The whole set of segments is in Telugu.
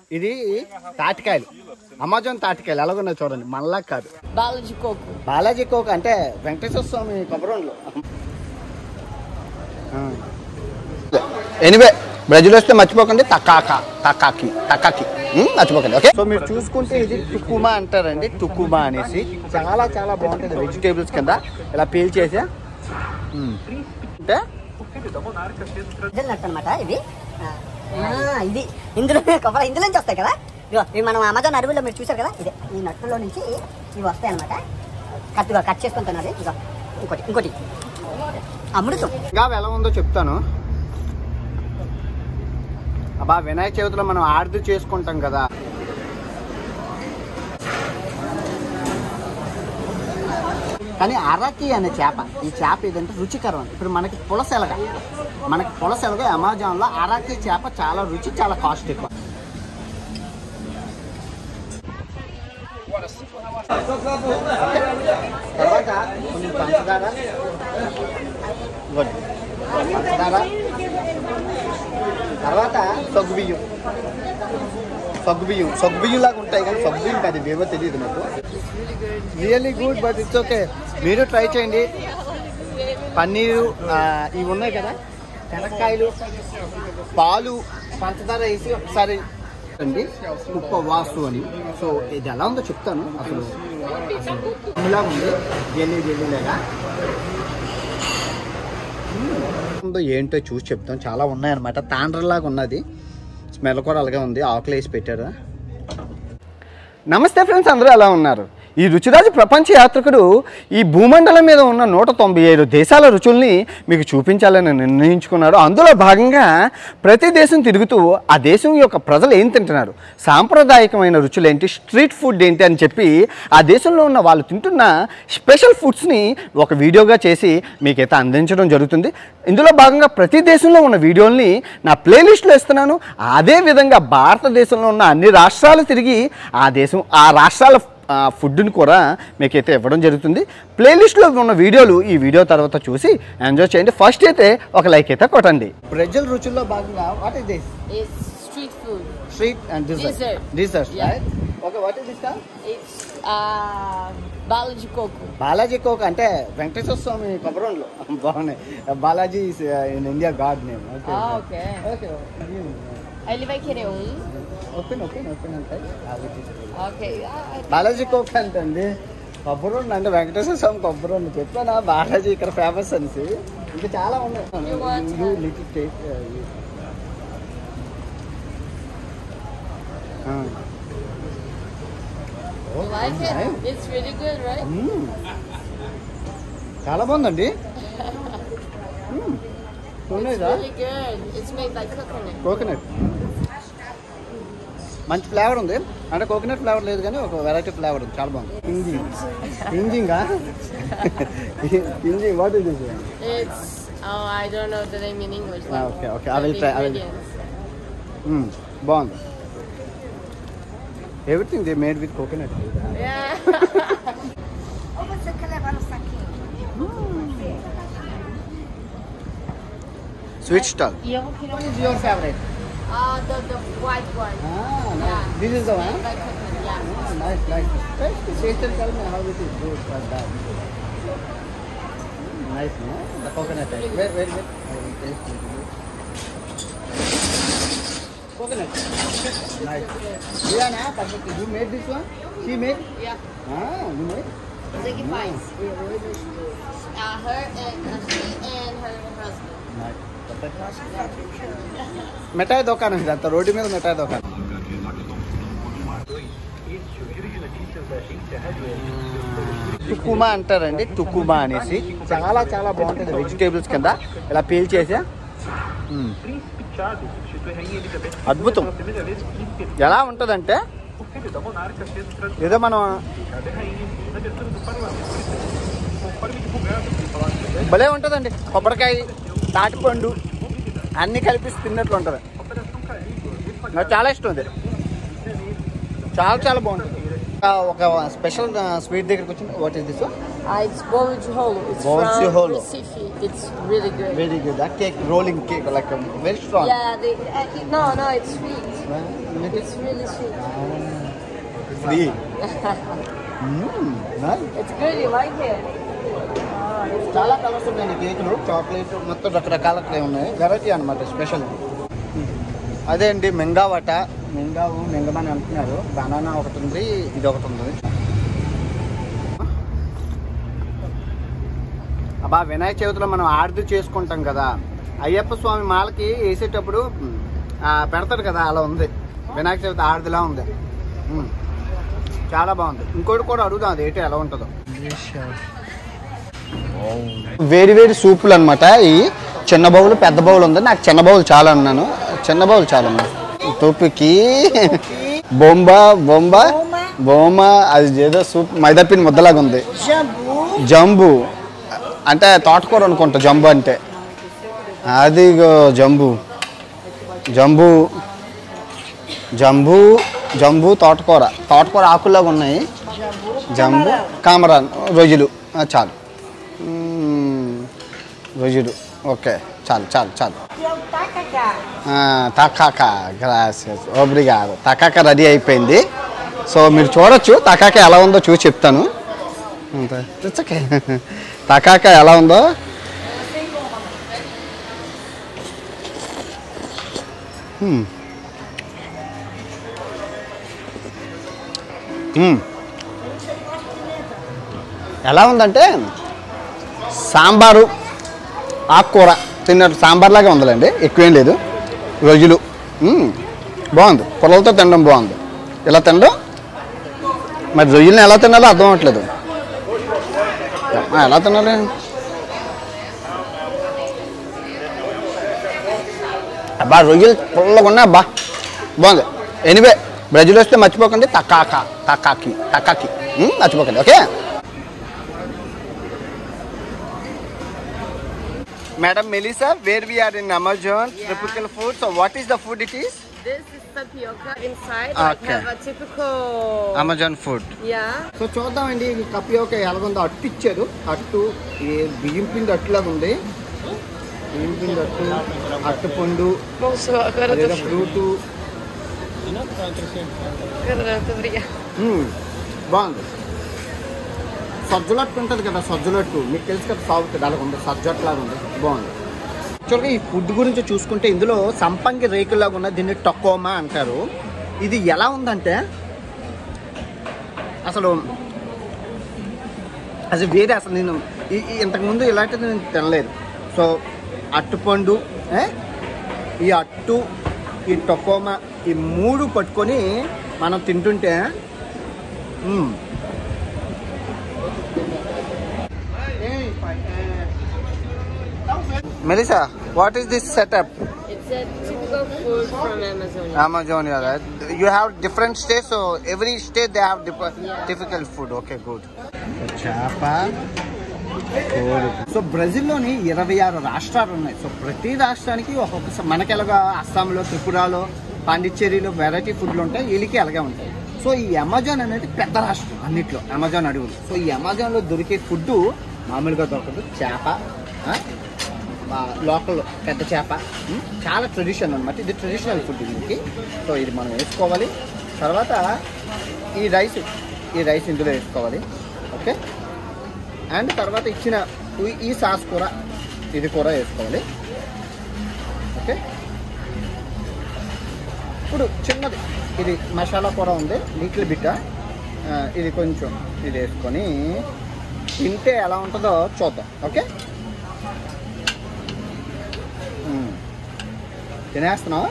ఇది తాటికాయలు అమెజాన్ తాటికాయలు ఎలాగున్నాయి చూడండి మళ్ళా కాదు Bala de coco. బాలాజీ కోక అంటే వెంకటేశ్వర స్వామి కొబ్బరిలో ఎనివే బ్రెజిల్ వస్తే మర్చిపోకండి తక్కాక తక్కాకి తక్కాకి ఉమ్, మర్చిపోకండి ఓకే సో మీరు చూసుకుంటే ఇది టుకుమా అంటారండి టుకుమా అనేసి చాలా చాలా బాగుంటుంది వెజిటేబుల్స్ కింద ఇలా పీల్ చేసి ఉమ్. అంటే నట్టు అనమాట ఇది ఆ, ఆ, ఇది ఇందులో కొబ్బరి ఇందులో నుంచి వస్తాయి కదా ఇదిగో ఇవి మనం అమెజాన్ అడవిలో మీరు చూసారు కదా ఇదే ఈ నట్టులో నుంచి ఇవి వస్తాయి అనమాట కత్తిగా కట్ చేసుకొని తినాలి ఇదిగో ఇంకోటి ఇంకోటి అమృతం ఇంకా ఎలా ఉందో చెప్తాను అబ్బా వినాయక చవితిలో మనం ఆర్ది చేసుకుంటాం కదా కానీ అరకి అనే చేప ఈ చేప ఏదంటే రుచికరం ఇప్పుడు మనకి పులసెలగ మనకి పులసెలగ అమెజాన్లో అరకి చేప చాలా రుచి చాలా కాస్ట్ ఎక్కువ తర్వాత కొంచెం పంచదార ఇవ్వండి. పంచదార తర్వాత సగ్గు బియ్యం సగ్గు బియ్యం సగ్గు బియ్యం లాగా ఉంటాయి కానీ సగ్గు బియ్యం కాదు ఇవేవో తెలియదు నాకు really good but it's okay మీరు ట్రై చేయండి పన్నీరు ఆ, ఇవి ఉన్నాయి కదా శనక్కాయలు పాలు పంచదార వేసి ఒకసారి అండి ఉప్ప వాసు అని సో ఇది ఎలా ఉందో చెప్తాను అసలు అసలు ఇలా ఉంది జెల్లీ జెల్లీ లాగా ఉందో ఏంటో చూసి చెప్తాం చాలా ఉన్నాయన్నమాట తాండ్రలాగా ఉన్నది స్మెల్ కూడా అలాగే ఉంది ఆకులు వేసి పెట్టారు నమస్తే ఫ్రెండ్స్ అందరూ ఎలా ఉన్నారు ఈ రుచిరాజు ప్రపంచ యాత్రికుడు ఈ భూమండలం మీద ఉన్న నూట తొంభై ఐదు దేశాల రుచుల్ని మీకు చూపించాలని నిర్ణయించుకున్నాడు అందులో భాగంగా ప్రతి దేశం తిరుగుతూ ఆ దేశం యొక్క ప్రజలు ఏం తింటున్నారు సాంప్రదాయకమైన రుచులు ఏంటి స్ట్రీట్ ఫుడ్ ఏంటి అని చెప్పి ఆ దేశంలో ఉన్న వాళ్ళు తింటున్న స్పెషల్ ఫుడ్స్ని ఒక వీడియోగా చేసి మీకైతే అందించడం జరుగుతుంది ఇందులో భాగంగా ప్రతి దేశంలో ఉన్న వీడియోల్ని నా ప్లేలిస్ట్లో ఇస్తున్నాను అదే విధంగా భారతదేశంలో ఉన్న అన్ని రాష్ట్రాలు తిరిగి ఆ దేశం ఆ రాష్ట్రాల ఆ, ఫుడ్ని కూడా మీకైతే ఇవ్వడం జరుగుతుంది ప్లేలిస్ట్లో ఉన్న వీడియోలు ఈ వీడియో తర్వాత చూసి ఎంజాయ్ చేయండి ఫస్ట్ అయితే ఒక లైక్ అయితే కొట్టండి బ్రెజిల్ రుచుల్లో భాగంగా what is this It's street food. Sweet and Dessert. Dessert Yeah. Okay what is this It's uh, bala de coco. Balaji coke అంటే వెంకటేశ్వర స్వామి కొబ్బరిలో బాగున్నాయి Balaji in India god name Ah, okay. Okay Aí ele vai querer um. Open open open అంటే Ok. Ah, బాలాజీ కోక్ అంటండి కొబ్బరి ఉండి అంటే వెంకటేశ్వర స్వామి కొబ్బరి ఉండి చెప్పానా బాలాజీ ఇక్కడ ఫేమస్ అనేసి ఇంకా చాలా You want ఉన్నాయి one? Little take you like it? It's really good, right? చాలా బాగుందండి It's చూడలేదా really good. It's made by coconut. Coconut మంచి ఫ్లేవర్ ఉంది అంటే కోకోనట్ ఫ్లేవర్ లేదు కానీ ఒక వెరైటీ ఫ్లేవర్ ఉంది చాలా బాగుంది పింజింగ్ పింజింగా పింజింగ్ what is this It's oh, I don't know the name in English. Ah, but okay, okay. I will the try, I will- ingredients. బాగుంది everything they made with coconut Yeah. Ou você quer levar no saquinho? Sweet stall E eu vou querer um. Is your favourite Uh, the the white one. This is the one Made by coconut. Yeah. Nice nice taste and tell me how it is good for that nice no the coconut wait wait wait I will taste it coconut nice Diana, perfect. You made this one? She made? Yeah. Ah, you made? Você que faz? Uh, her and uh, she and her husband. Nice. మిఠాయి దుకాణం ఇదంతా రోడ్డు మీద మిఠాయి దుకాణం టుకుమా అంటారండి టుకుమా అనేసి చాలా చాలా బాగుంటుంది వెజిటేబుల్స్ కింద ఇలా పీల్ చేసి మ్మ్. అద్భుతం ఎలా ఉంటుందంటే ఏదో మనం భలే ఉంటుందండి కొబ్బరికాయ తాటిపండు అన్నీ కలిపి తిన్నట్లు ఉంటుంది నాకు చాలా ఇష్టం ఇది చాలా చాలా బాగుంటుంది ఆ, ఒక స్పెషల్ స్వీట్ దగ్గరికి వచ్చి what is this Uh, it's bolo de rolo. It's Bolo de from rolo. Recife. It's really good. Very good ఆ cake rolling cake like very strong Yeah, they, uh, no, no, it's sweet. It's really sweet. Free It's good. You like it? చాలా కలర్స్ ఉన్నాయండి కేకులు చాక్లెట్ మొత్తం రకరకాల ఉన్నాయి వెరైటీ అనమాట స్పెషల్ అదే అండి మెంగావట మెంగావు మెంగమని అంటున్నారు బనానా ఒకటి ఉంది ఇది ఒకటి ఉంది అబ్బా వినాయక చవితిలో మనం ఆర్ది చేసుకుంటాం కదా అయ్యప్ప స్వామి మాలకి వేసేటప్పుడు ఆ, పెడతారు కదా అలా ఉంది వినాయక చవితి ఆర్దిలా ఉంది ఉమ్. చాలా బాగుంది ఇంకోటి కూడా అడుగుదాం అది ఏంటి ఎలా ఉంటుందో వేడి వేడి సూపులు అనమాట ఈ చిన్న బౌల్ పెద్ద బౌల్ ఉంది నాకు చిన్న బౌల్ చాలా అన్నాను చిన్న బౌల్ చాలా అన్నా తూపుకి బొంబ బొంబ బొమ్మ అది ఏదో సూప్ మైదాపిండి ముద్దలాగా ఉంది జంబు అంటే తోటకూర అనుకుంటా జంబు అంటే అది ఇగో జంబు జంబు జంబు జంబు తోటకూర తోటకూర ఆకుల్లాగా ఉన్నాయి జంబు కామరాన్ రొయ్యలు ఆ, చాలు మ్మ్. రొయ్యలు ఓకే చాలు చాలు చాలు తకాక గ్రాసెస్ ఓబ్రిగాదు తకాక రెడీ అయిపోయింది సో మీరు చూడొచ్చు తకాక ఎలా ఉందో చూసి చెప్తాను అంతే. It's okay. తకాక ఎలా ఉందో మ్మ్. మ్మ్. ఎలా ఉందంటే సాంబారు ఆకుకూర తిన్నట్టు సాంబార్ లాగా ఉందండి ఎక్కువేం లేదు రోజులు మ్మ్. బాగుంది పొలలతో తినడం బాగుంది ఇలా తినడం మరి రొయ్యలను ఎలా తినాలో అర్థం అవ్వట్లేదు ఆ, ఎలా తినాలి అబ్బా రొయ్యలు పుల్లగా ఉన్నాయి అబ్బా బాగుంది ఎనివే బ్రెజిల్ వస్తే మర్చిపోకండి తక్కాక తక్కాకి తక్కాకి మ్మ్, మర్చిపోకండి okay Madam Melissa, where we are in Amazon, tropical food. So what is the food it is? This is tapioca inside. Okay. Like have a typical. Amazon food. Yeah. So చూద్దామండి ఈ కపియోక ఎలాగుందో అట్టు ఇచ్చారు అట్టు ఈ బియ్యం పిండి అట్టులాగా ఉంది బియ్యం పిండి అట్టు అట్టు పండు Moço, agora eu అదేదో tô. Fruit Agora eu tô obrigada. మ్మ్. బాగుంది సజ్జలట్టు ఉంటుంది కదా సజ్జలట్టు మీకు తెలుసు కదా సాగుతుంది అలాగ ఉంది సజ్జట్లాగా ఉంది బాగుంది యాక్చువల్గా ఈ ఫుడ్ గురించి చూసుకుంటే ఇందులో సంపంగి రేకులాగా ఉన్న దీన్ని టొకోమా అంటారు ఇది ఎలా ఉందంటే అసలు అసలు వేరే అసలు నేను ఈ- ఈ ఇంతకుముందు ఇలాంటిది నేను తినలేదు సో అట్టుపండు ఏ? ఈ అట్టు ఈ టొకోమా ఈ మూడు పట్టుకొని మనం తింటుంటే మ్మ్. Melissa, what is this setup? It's a typical food from Amazon. Amazon, yeah. right? You have different states, so every state they have different difficult food. Okay, good. చేప సో బ్రెజిల్లోని ఇరవై ఆరు రాష్ట్రాలు ఉన్నాయి సో ప్రతి రాష్ట్రానికి ఒక్కొక్క స- మనకి ఎలాగా అస్సాంలో త్రిపురలో పాండిచ్చేరిలో వెరైటీ ఫుడ్లు ఉంటాయి వీళ్ళకి అలాగే ఉంటాయి సో ఈ అమెజాన్ అనేది పెద్ద రాష్ట్రం అన్నిట్లో అమెజాన్ అడవులు సో ఈ అమెజాన్లో దొరికే ఫుడ్ మామూలుగా దొరకదు చేప ఆ, లోకల్ పెద్ద చేప ఉమ్, చాలా ట్రెడిషన్ అనమాట ఇది ట్రెడిషనల్ ఫుడ్ దీనికి సో ఇది మనం వేసుకోవాలి తర్వాత ఈ రైస్ ఈ రైస్ ఇందులో వేసుకోవాలి ఓకే అండ్ తర్వాత ఇచ్చిన ఈ- ఈ సాస్ కూర ఇది కూర వేసుకోవాలి ఓకే ఇప్పుడు చిన్నది ఇది మసాలా కూర ఉంది లిటిల్ బిట్ట ఇది కొంచెం ఇది వేసుకొని తింటే ఎలా ఉంటుందో చూద్దాం ఓకే మ్మ్. తినేస్తున్నావా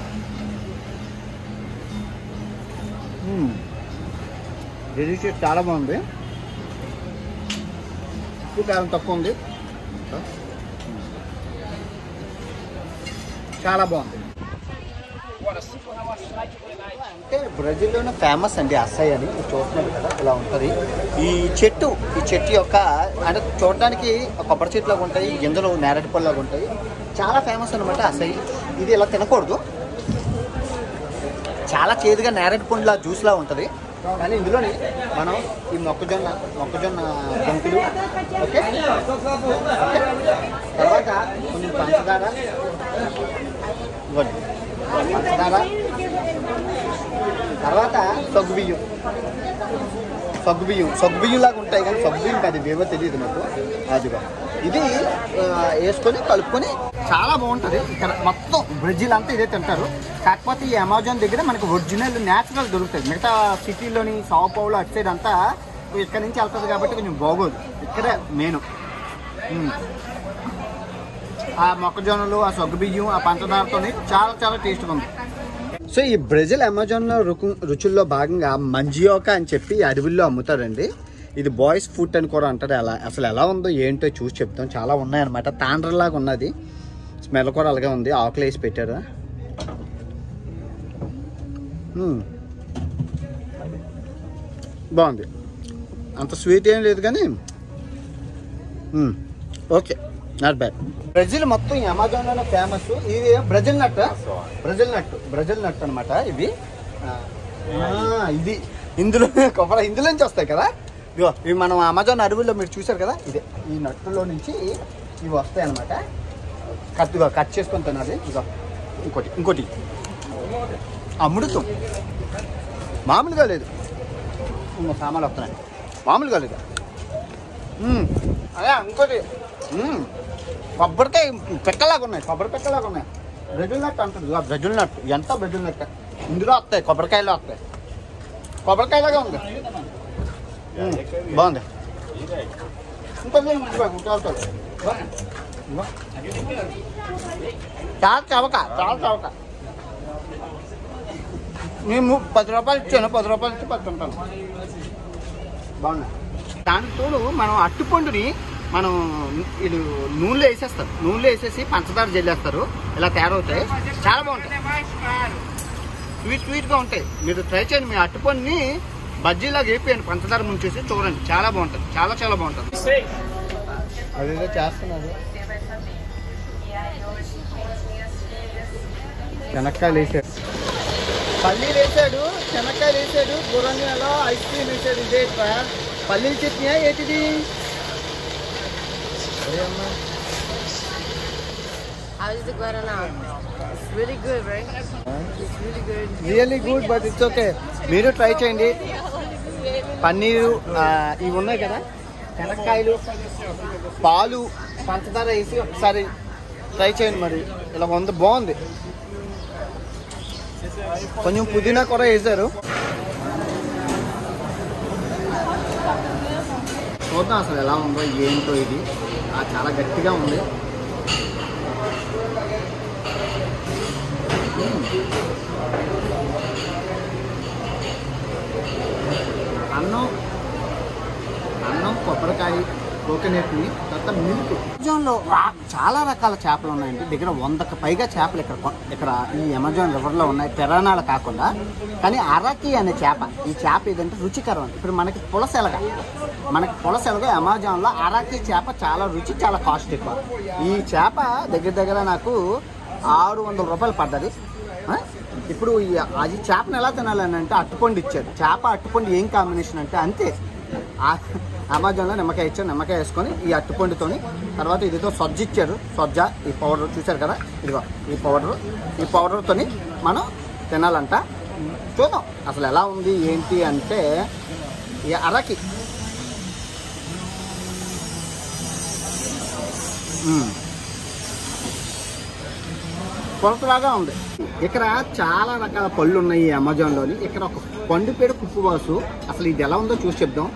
డెలిషియస్ చాలా బాగుంది ఉప్పు కారం తక్కువ ఉంది చాలా బాగుంది అంటే బ్రెజిల్లోనే ఫేమస్ అండి అస్సాయి అని మీరు చూస్తున్నారు కదా ఇలా ఉంటుంది ఈ చెట్టు ఈ చెట్టు యొక్క అంటే చూడడానికి కొబ్బరి చెట్లాగా ఉంటాయి గింజలు నేరటి పళ్ళలాగా ఉంటాయి చాలా ఫేమస్ అనమాట అస్సాయి ఇది ఇలా తినకూడదు చాలా చేదుగా నేరటి పండులా జ్యూస్లా ఉంటుంది కానీ ఇందులోని మనం ఈ మొక్కజొన్న మొక్కజొన్న గొంతులు ఓకే ఓకే. తర్వాత కొంచెం పంచదార ఇవ్వండి పంచదార తర్వాత సగ్గు బియ్యం సగ్గు బియ్యం సగ్గు బియ్యం లాగా ఉంటాయి కానీ సగ్గు బియ్యం కాదు ఇవేవో తెలియదు నాకు అదిగో ఇది ఆ, వేసుకొని కలుపుకొని చాలా బాగుంటుంది ఇక్కడ మొత్తం బ్రెజిల్ అంతా ఇదే తింటారు కాకపోతే ఈ అమెజాన్ దగ్గర మనకి ఒరిజినల్ న్యాచురల్ దొరుకుతుంది మిగతా సిటీలోని సావుపావులు అటు సైడ్ అంతా ఇక్కడ నుంచి వెళ్తుంది కాబట్టి కొంచెం బాగోదు ఇక్కడే మెయిన్ ఆ మొక్కజొన్నలు ఆ సగ్గు బియ్యం ఆ పంచదారతోని చాలా చాలా టేస్ట్గా ఉంది సో ఈ బ్రెజిల్ అమెజాన్లో రుకు రుచుల్లో భాగంగా మంజియోకా అని చెప్పి అడవుల్లో అమ్ముతారండి ఇది బాయ్స్ ఫుడ్ అని కూడా అంటారు ఎలా అసలు ఎలా ఉందో ఏంటో చూసి చెప్తాం చాలా ఉన్నాయన్నమాట తాండ్రలాగా ఉన్నది స్మెల్ కూడా అలాగే ఉంది ఆకులు వేసి పెట్టారు మ్మ్. బాగుంది అంత స్వీట్ ఏం లేదు కానీ మ్మ్. ఓకే నాట్ బ్యాడ్ బ్రెజిల్ మొత్తం ఈ అమెజాన్లోనే ఫేమస్ ఇది Brazil nut Brazil nut Brazil nut అనమాట ఇవి ఆ, ఆ, ఇది ఇందులో కొబ్బరి ఇందులో నుంచి వస్తాయి కదా ఇదిగో ఇవి మనం అమెజాన్ అడవుల్లో మీరు చూసారు కదా ఇదే ఈ నట్టులో నుంచి ఇవి వస్తాయి అనమాట కట్ ఇదిగో కట్ చేసుకొని తినాలి ఇదిగో ఇంకోటి ఇంకోటి అమృతం మామూలుగా లేదు ఇంకో సామాన్లు వస్తున్నాయి మామూలుగా లేదు మ్మ్. అదే ఇంకోటి మ్మ్. కొబ్బరికాయ పెట్టలాగా ఉన్నాయి కొబ్బరి పెట్టలాగా ఉన్నాయి బ్రెజిల్ నట్ అంటుంది ఆ బ్రెజిల్ నట్ ఎంత బ్రెజిల్ నట్ ఇందులో వస్తాయి కొబ్బరికాయలో వస్తాయి కొబ్బరికాయలాగా ఉంది మ్మ్. బాగుంది ఇంకొంచెం ఇదిగో, ఇంకా వస్తుంది. ఇదిగో. ఇదిగో. చాలా చవక చాలా చవక మేము పది రూపాయలు ఇచ్చాను పది రూపాయలు ఇచ్చి పది తింటాను బాగున్నాయి దానికి తోడు మనం అట్టుపండుని మనం ఇది నూనెలో వేసేస్తారు నూనెలో వేసేసి పంచదార జల్లేస్తారు ఇలా తయారవుతాయి చాలా బాగుంటాయి స్వీట్ స్వీట్గా ఉంటాయి మీరు ట్రై చేయండి మీ అట్టుపండుని బజ్జీలాగా వేపియండి పంచదార ముంచేసి చూడండి చాలా బాగుంటుంది చాలా చాలా బాగుంటుంది అదేదో చేస్తున్నారు శనక్కాయలు వేసాడు పల్లీలు వేసాడు శనక్కాయలు వేసాడు గుర్రలో ఐస్ క్రీమ్ వేసాడు ఇదే పల్లీలు చట్నీ ఏంటిది అరే అమ్మా How is the guarana? It's really good, right? It's really good. Really good but it's okay మీరు ట్రై చేయండి పన్నీరు ఆ, ఇవి ఉన్నాయి కదా శనక్కాయలు పాలు పంచదార వేసి ఒకసారి ట్రై చేయండి మరి ఇలా ఉంది బాగుంది కొంచెం పుదీనా కూడా వేసారు చూద్దాం అసలు ఎలా ఉందో ఏంటో ఇది ఆ, చాలా గట్టిగా ఉంది అన్నం అన్నం కొబ్బరికాయ కోకోనట్ని తర్వాత మిల్క్ అమెజాన్లో చాలా రకాల చేపలు ఉన్నాయండి దగ్గర వందకు పైగా చేపలు ఇక్కడ కొ- ఇక్కడ ఈ అమెజాన్ రివర్లో ఉన్నాయి పెరానాలు కాకుండా కానీ అరకి అనే చేప ఈ చేప ఏదంటే రుచికరం ఇప్పుడు మనకి పులసెలగ మనకి పులసెలగ అమెజాన్లో అరకి చేప చాలా రుచి చాలా కాస్ట్ ఎక్కువ ఈ చేప దగ్గర దగ్గర నాకు ఆరు వందల రూపాయలు పడ్డది ఆ? ఇప్పుడు ఈ అది చేపను ఎలా తినాలని అంటే అట్టుపండు ఇచ్చారు చేప అట్టుపండు ఏం కాంబినేషన్ అంటే అంతే ఆ- అమెజాన్లో నిమ్మకాయ ఇచ్చారు నిమ్మకాయ వేసుకొని ఈ అట్టుపండుతోని తర్వాత ఇదితో సజ్జ ఇచ్చారు సజ్జ ఈ పౌడర్ చూశారు కదా ఇదిగో ఈ పౌడర్ ఈ పౌడర్తోని మనం తినాలంట చూద్దాం అసలు ఎలా ఉంది ఏంటి అంటే ఈ అరకి మ్మ్. కొలతలాగా ఉంది ఇక్కడ చాలా రకాల పళ్ళు ఉన్నాయి ఈ అమెజాన్లోని ఇక్కడ ఒక పండు పేరు కుప్పువాసు అసలు ఇది ఎలా ఉందో చూసి చెప్దాం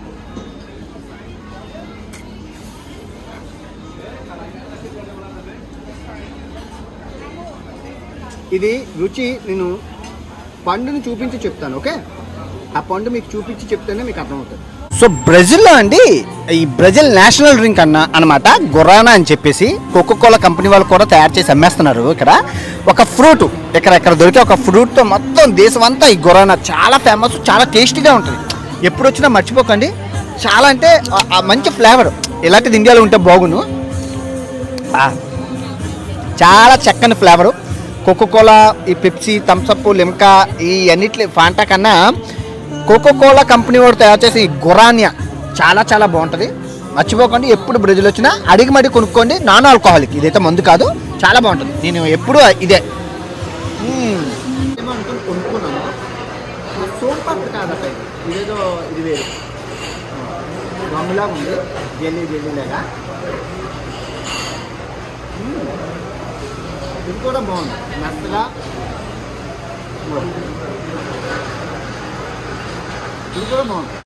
ఇది రుచి నేను పండుని చూపించి చెప్తాను ఓకే ఆ పండు మీకు చూపించి చెప్తేనే మీకు అర్థమవుతుంది సో బ్రెజిల్లో అండి ఈ బ్రెజిల్ నేషనల్ డ్రింక్ అన్న అనమాట గురానా అని చెప్పేసి కోకో కోలా కంపెనీ వాళ్ళు కూడా తయారు చేసి అమ్మేస్తున్నారు ఇక్కడ ఒక ఫ్రూట్ ఇక్కడ ఇక్కడ దొరికే ఒక ఫ్రూట్తో మొత్తం దేశం అంతా ఈ గురానా చాలా ఫేమస్ చాలా టేస్టీగా ఉంటుంది ఎప్పుడు వచ్చినా మర్చిపోకండి చాలా అంటే ఆ- ఆ మంచి ఫ్లేవర్ ఇలాంటిది ఇండియాలో ఉంటే బాగును ఆ, చాలా చక్కని ఫ్లేవరు కోకోకోలా ఈ పెప్సీ థమ్సప్ లిమ్కా ఈ అన్నిటి ఫాంటా కన్నా కోకోకోలా కంపెనీ వాడు తయారు చేసే ఈ గురానియా చాలా చాలా బాగుంటుంది మర్చిపోకండి ఎప్పుడు బ్రెజిల్ వచ్చినా అడిగి మడి కొనుక్కోండి నాన్ ఆల్కహాలిక్ ఇదైతే మందు కాదు చాలా బాగుంటుంది నేను ఎప్పుడు ఇదే మ్మ్. ఏమో అనుకుని కొనుక్కున్నాను సోంపాపిడి కాదట ఇది ఇదేదో ఇది వేరు గమ్ములాగా ఉంది జెల్లీ జెల్లీ లాగా మ్మ్. ఇది కూడా బాగుంది మెత్తగా ఇది కూడా బాగుంది